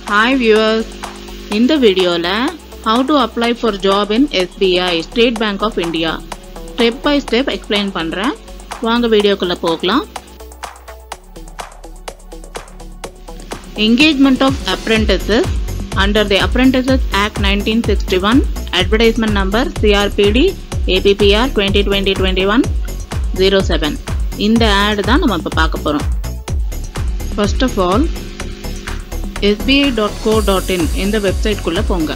Hi viewers இந்த வீடியோவில் how to apply for job in SBI State Bank of India step by step explain பண்ணுறேன் வாங்க வீடியோக்குள்ளே போகலாம் engagement of apprentices under the Apprentices Act 1961 advertisement number CRPD APPR 2020-21 07 இந்த ad தான் நம்ம இப்போ பார்க்க போகிறோம் first of all SBI dot co dot in இந்த வெப்சைட்குள்ளே போங்க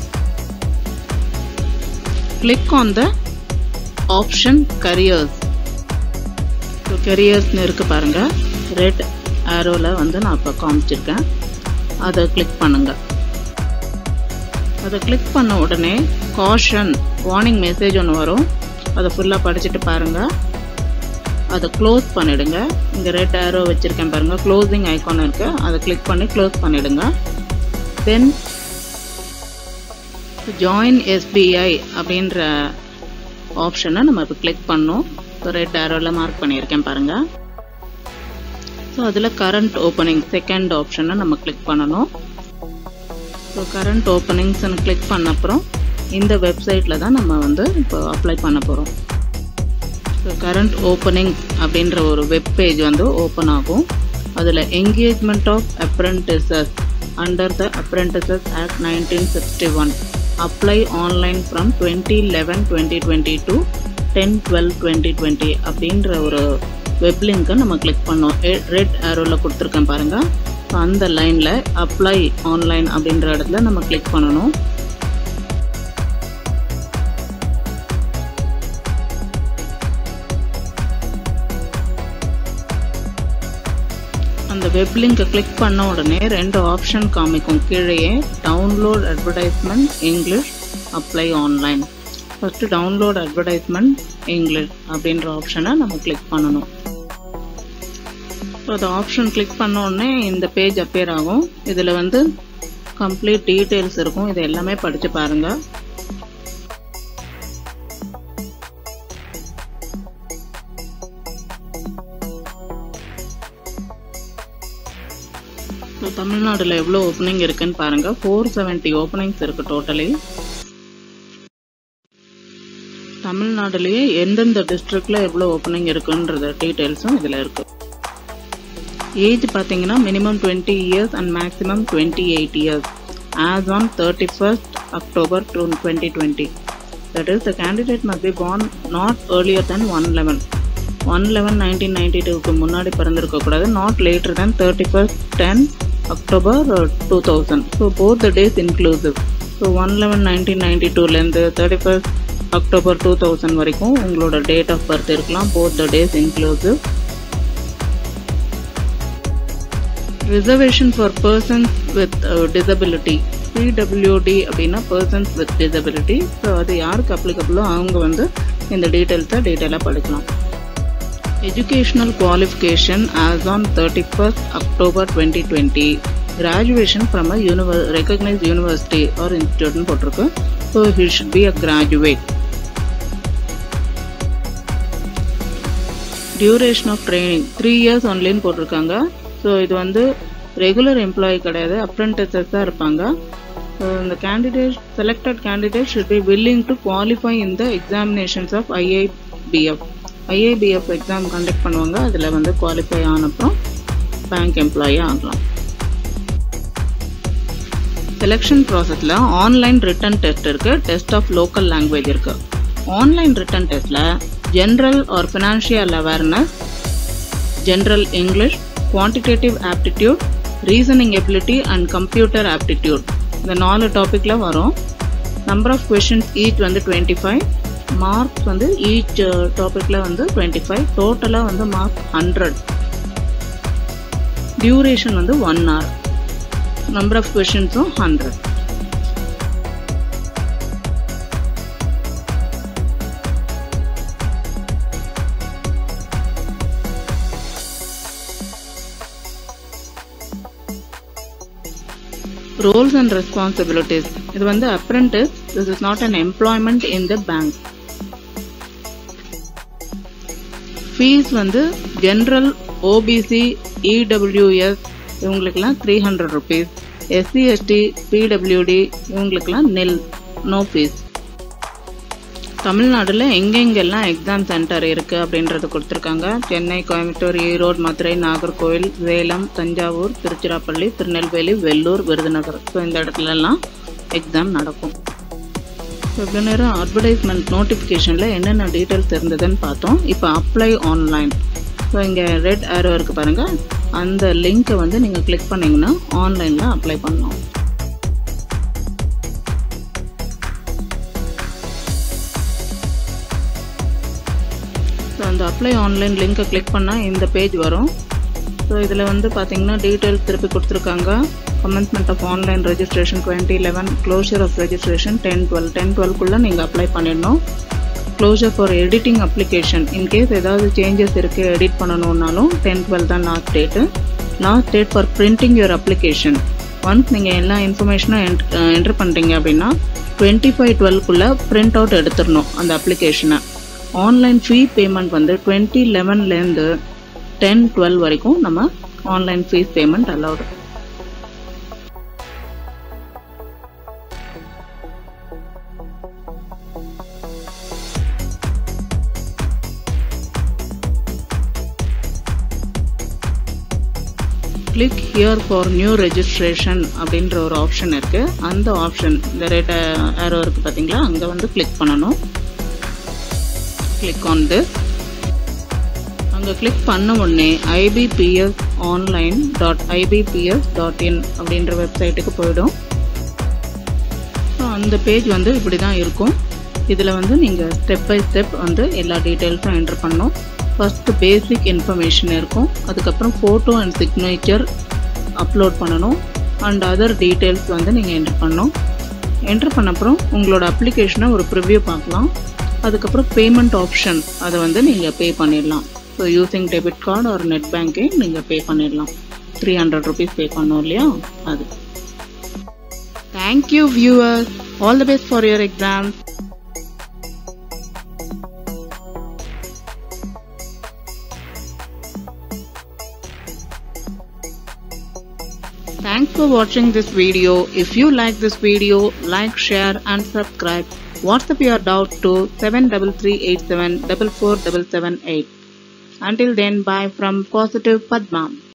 click on the option careers கரியர்ஸ்னு இருக்கு பாருங்க ரெட் ஆரோவில் வந்து நான் இப்போ காமிச்சிருக்கேன் அதை கிளிக் பண்ணுங்க அதை கிளிக் பண்ண உடனே காஷன் வார்னிங் மெசேஜ் ஒன்று வரும் அதை ஃபுல்லாக படிச்சுட்டு பாருங்கள் அதை க்ளோஸ் பண்ணிடுங்க இங்கே ரெட் ஆரோ வச்சுருக்கேன் பாருங்கள் க்ளோசிங் ஐக்கான் இருக்குது அதை கிளிக் பண்ணி க்ளோஸ் பண்ணிடுங்க தென் ஜாயின் எஸ்பிஐ அப்படின்ற ஆப்ஷனை நம்ம இப்போ கிளிக் பண்ணோம் இப்போ ரெட் ஆரோவில் மார்க் பண்ணியிருக்கேன் பாருங்கள் ஸோ அதில் கரண்ட் ஓப்பனிங் செகண்ட் ஆப்ஷனை நம்ம கிளிக் பண்ணணும் ஸோ கரண்ட் ஓப்பனிங்ஸ்னு கிளிக் பண்ண அப்புறம் இந்த வெப்சைட்டில் தான் நம்ம வந்து இப்போ அப்ளை பண்ண போகிறோம் ஸோ கரண்ட் ஓப்பனிங் அப்படின்ற ஒரு வெப் பேஜ் வந்து ஓப்பன் ஆகும் அதில் engagement of apprentices under the apprentices act nineteen sixty one apply online from twenty eleven twenty twenty to ten twelve twenty twenty அப்படின்ற ஒரு வெப் லிங்க்கை நம்ம கிளிக் பண்ணோம் ரெட் ஆரோவில் கொடுத்துருக்கேன் பாருங்கள் ஸோ அந்த லைனில் அப்ளை ஆன்லைன் அப்படின்ற இடத்துல நம்ம கிளிக் பண்ணணும் அந்த வெப் லிங்கை கிளிக் பண்ண உடனே ரெண்டு ஆப்ஷன் காமிக்கும் கீழேயே download advertisement English apply online first download advertisement English அப்படின்ற ஆப்ஷனை நம்ம கிளிக் பண்ணணும் ஸோ அந்த ஆப்ஷன் கிளிக் பண்ண உடனே இந்த பேஜ் அப்பியர் ஆகும் இதில் வந்து கம்ப்ளீட் டீட்டெயில்ஸ் இருக்கும் இதை எல்லாமே படித்து பாருங்கள் ஸோ தமிழ்நாட்டில் எவ்வளோ ஓப்பனிங் இருக்குன்னு பாருங்கள் ஃபோர் செவன்ட்டி ஓப்பனிங்ஸ் இருக்குது டோட்டலி தமிழ்நாடுலேயே எந்தெந்த டிஸ்ட்ரிக்டில் எவ்வளோ ஓப்பனிங் இருக்குன்றத டீட்டெயில்ஸும் இதில் இருக்குது ஏஜ் பார்த்தீங்கன்னா minimum twenty years and maximum twenty eight years as on thirty first October to twenty twenty that is the candidate must be born not earlier than one eleven one eleven nineteen ninety டூக்கு முன்னாடி பிறந்திருக்கக்கூடாது not later than thirty first ten October two thousand so both the days inclusive so one eleven nineteen ninety டூலேருந்து thirty first October two thousand வரைக்கும் உங்களோட date of birth இருக்கலாம் both the days inclusive reservation for persons with disability PWD அப்படின்னா persons with disability so அது யாருக்கு அப்ளிகபிளோ அவங்க வந்து இந்த டீட்டெயில்ஸை டீட்டெயிலாக படிக்கலாம் educational qualification as on thirty first October twenty twenty graduation from a univer recognised university or இன்ஸ்டியூட்னு போட்டிருக்கு so he should be a graduate duration of training three years ஒன்லின்னு போட்டிருக்காங்க ஸோ இது வந்து ரெகுலர் எம்ப்ளாயி கிடையாது அப்ரெண்டிசஸ் தான் இருப்பாங்க ஸோ இந்த candidate selected candidate should be willing to qualify in the examinations of IIBF IIBF exam conduct பண்ணுவாங்க அதில் வந்து குவாலிஃபை ஆனப்புறம் பேங்க் எம்ப்ளாயி ஆகலாம் செலெக்ஷன் ப்ராசஸில் ஆன்லைன் ரிட்டன் டெஸ்ட் இருக்குது டெஸ்ட் ஆஃப் லோக்கல் லாங்குவேஜ் இருக்குது ஆன்லைன் ரிட்டன் டெஸ்ட்டில் general or financial awareness general English quantitative aptitude reasoning ability and computer aptitude இந்த நாலு டாப்பிக்கில் வரும் நம்பர் ஆஃப் கொஷின்ஸ் ஈச் வந்து டுவெண்ட்டி ஃபைவ் மார்க்ஸ் வந்து ஈச் டாப்பிக்கில் வந்து டுவெண்ட்டி ஃபைவ் டோட்டலாக வந்து மார்க் ஹண்ட்ரட் டியூரேஷன் வந்து ஒன் ஹவர் நம்பர் ஆஃப் கொஷின்ஸும் ஹண்ட்ரட் ரோல்ஸ் அண்ட் ரெஸ்பான்சிபிலிட்டிஸ் இது வந்து apprentice this is not an employment in the bank fees வந்து ஜென்ரல் ஓபிசி இடபிள்யூஎஸ் இவங்களுக்கெல்லாம் three hundred rupees SC ST PWD இவங்களுக்கெல்லாம் nil no fees தமிழ்நாடுல எங்கெங்கெல்லாம் exam centre இருக்கு அப்படின்றது கொடுத்துருக்காங்க சென்னை கோயம்புத்தூர் ஈரோடு மதுரை நாகர்கோவில் சேலம் தஞ்சாவூர் திருச்சிராப்பள்ளி திருநெல்வேலி வெள்ளூர் விருதுநகர் ஸோ இந்த இடத்துலலாம் எக்ஸாம் நடக்கும் இவ்வளோ நேரம் அட்வர்டைஸ்மெண்ட் நோட்டிஃபிகேஷனில் என்னென்ன டீட்டெயில்ஸ் இருந்ததுன்னு பார்த்தோம் இப்போ அப்ளை ஆன்லைன் ஸோ இங்கே ரெட் ஆரோ இருக்கு பாருங்க அந்த லிங்க்கை வந்து நீங்கள் கிளிக் பண்ணீங்கன்னா ஆன்லைனில் அப்ளை பண்ணலாம் ஸோ அந்த அப்ளை ஆன்லைன் லிங்க்கை கிளிக் பண்ணால் இந்த பேஜ் வரும் ஸோ இதில் வந்து பார்த்தீங்கன்னா டீட்டெயில்ஸ் திருப்பி கொடுத்துருக்காங்க commencement of online registration twenty eleven closure of registration ten twelve ten டுவெல்க்குள்ளே நீங்கள் அப்ளை பண்ணிடணும் closure for editing application in case ஏதாவது சேஞ்சஸ் இருக்குது எடிட் பண்ணணுன்னாலும் டென் டுவெல் தான் last date last date for printing your application once நீங்கள் எல்லா இன்ஃபர்மேஷனும் என்ட்ரு பண்ணுறீங்க அப்படின்னா டுவெண்ட்டி ஃபைவ் டுவெல்க்குள்ளே பிரிண்ட் அவுட் எடுத்துடணும் அந்த அப்ளிகேஷனை ஆன்லைன் ஃபீ பேமெண்ட் வந்து டுவெண்ட்டி லெவன்லேருந்து டென் டுவெல் வரைக்கும் நம்ம online fees payment allowed click here for new registration அப்படின்ற ஒரு ஆப்ஷன் இருக்கு அந்த ஆப்ஷன் இந்த ரெட் ஆரோ இருக்கு பார்த்தீங்களா அங்கே வந்து கிளிக் பண்ணணும் கிளிக் ஆன் திஸ் அங்கே கிளிக் பண்ண உடனே IBPS online dot IBPS dot in அப்படின்ற வெப்சைட்டுக்கு போயிடும் ஸோ அந்த பேஜ் வந்து இப்படி தான் இருக்கும் இதில் வந்து நீங்கள் ஸ்டெப் பை ஸ்டெப் வந்து எல்லா டீட்டெயில்ஸும் என்ட்ரு பண்ணணும் ஃபஸ்ட்டு பேசிக் இன்ஃபர்மேஷன் இருக்கும் அதுக்கப்புறம் ஃபோட்டோ அண்ட் சிக்னேச்சர் அப்லோட் பண்ணணும் அண்ட் அதர் டீட்டெயில்ஸ் வந்து நீங்கள் என்ட்ரு பண்ணணும் என்ட்ரு பண்ண அப்புறம் உங்களோட அப்ளிகேஷனை ஒரு ப்ரிவ்யூ பார்க்கலாம் அதுக்கப்புறம் பேமெண்ட் ஆப்ஷன் அதை வந்து நீங்கள் பே பண்ணிடலாம் so using debit card or net banking நீங்கள் பே பண்ணிடலாம் த்ரீ ஹண்ட்ரட் ருபீஸ் பே பண்ணோம் இல்லையா அது thank you viewers all the best for your exam Thanks for watching this video. If you like this video, like, share and subscribe. WhatsApp your doubt to 73387 44778. Until then, bye from Positive Padma.